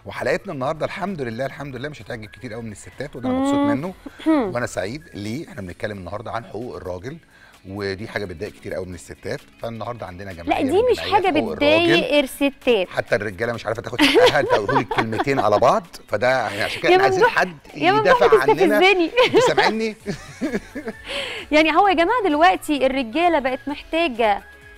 وحلقتنا النهارده الحمد لله الحمد لله مش هتعجب كتير قوي من الستات وده انا مبسوط منه وانا سعيد ليه احنا بنتكلم النهارده عن حقوق الراجل ودي حاجه بتضايق كتير قوي من الستات فالنهارده عندنا جمعيه لا دي من مش جمعيات حاجه حقوق الراجل. بتضايق الستات حتى الرجاله مش عارفه تاخد حقها تقولوا لي الكلمتين على بعض فده يعني عشان كده يا احنا عايزين ممدوح- حد يا ممدوح يدافع عننا بتستفزني انتوا سامعيني يعني هو يا جماعه دلوقتي الرجاله بقت محتاجه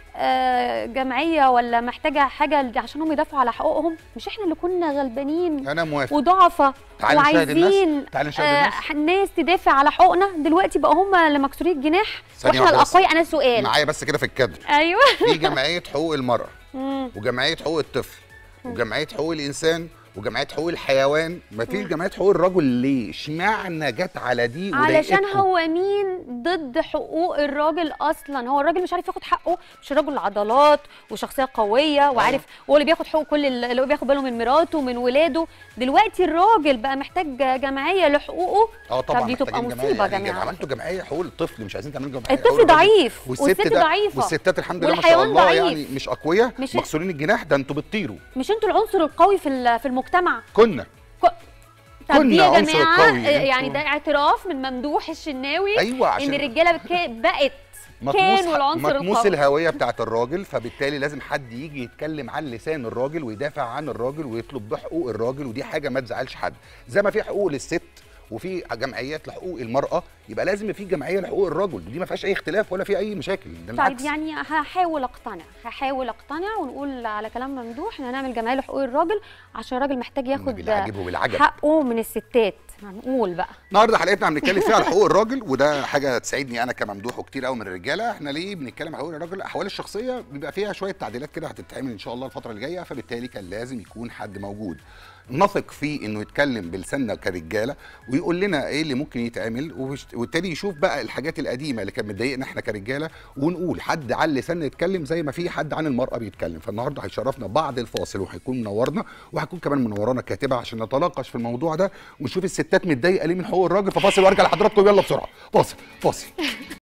آه، جمعيه ولا محتاجه حاجه عشان هم يدافعوا على حقوقهم مش احنا اللي كنا غلبانين انا موافق وضعفة تعالي نشاهد الناس. وعايزين تعالي نشاهد آه، الناس. الناس تدافع على حقوقنا دلوقتي بقى هم اللي مكسورين الجناح ثانية واحنا واحدة بس. الاقوياء انا سؤال معايا بس كده في الكادر ايوه في جمعيه حقوق المراه مم. وجمعيه حقوق الطفل وجمعيه حقوق الانسان وجمعيه حقوق الحيوان ما فيش جمعيه حقوق الرجل ليه اشمعنى جت على دي علشان وضايقتكم؟ هو مين ضد حقوق الراجل اصلا هو الراجل مش عارف ياخد حقه مش الراجل عضلات وشخصيه قويه وعارف هو اللي بياخد حقوق كل ال- اللي هو بياخد باله من مراته ومن ولاده دلوقتي الراجل بقى محتاج جمعيه لحقوقه اه طبعا طب دي تبقى محتاجين مصيبه يا يعني جماعه عملتوا جمعيه حقوق الطفل مش عايزين تعملوا جمعيه حقوق الطفل الراجل. ضعيف والست والست ده- ضعيفه والستات الحمد لله ما شاء والحيوان الله ضعيف. يعني مش اقوياء مش- مكسورين الجناح ده انتوا بتطيروا مش انتوا العنصر القوي في ال- في المجتمع كنا ك- طب كنا دي يا عنصر جماعه قوي، آه، انتوا- يعني ده اعتراف من ممدوح الشناوي ايوه عشان ان الرجاله بك- بقت مطموس كانوا العنصر مطموس القوي الهويه بتاعت الراجل فبالتالي لازم حد يجي يتكلم عن لسان الراجل ويدافع عن الراجل ويطلب بحقوق الراجل ودي حاجه ما تزعلش حد زي ما في حقوق للست وفي جمعيات لحقوق المراه يبقى لازم في جمعيه لحقوق الرجل ودي ما فيهاش اي اختلاف ولا في اي مشاكل ده طيب بالعكس يعني هحاول اقتنع هحاول اقتنع ونقول على كلام ممدوح ان هنعمل جمعيه لحقوق الراجل عشان الراجل محتاج ياخد بالعجب وبالعجب حقه من الستات هنقول بقى النهارده حلقتنا بنتكلم فيها على حقوق الراجل وده حاجه تسعدني انا كممدوح وكتير قوي من الرجاله احنا ليه بنتكلم على حقوق الراجل الاحوال الشخصيه بيبقى فيها شويه تعديلات كده هتتعمل ان شاء الله الفتره اللي جايه فبالتالي كان لازم يكون حد موجود نثق فيه انه يتكلم بلساننا كرجاله ويقول لنا ايه اللي ممكن يتعمل وبش- وبالتالي يشوف بقى الحاجات القديمه اللي كانت مضايقنا احنا كرجاله ونقول حد على لساننا يتكلم زي ما في حد عن المراه بيتكلم فالنهارده هيشرفنا بعد الفاصل وهيكون منورنا وهيكون كمان منورانا كاتبه عشان نتناقش في الموضوع ده ونشوف الستات متضايقه ليه من حقوق الراجل ففاصل وارجع لحضراتكم يلا بسرعه فاصل فاصل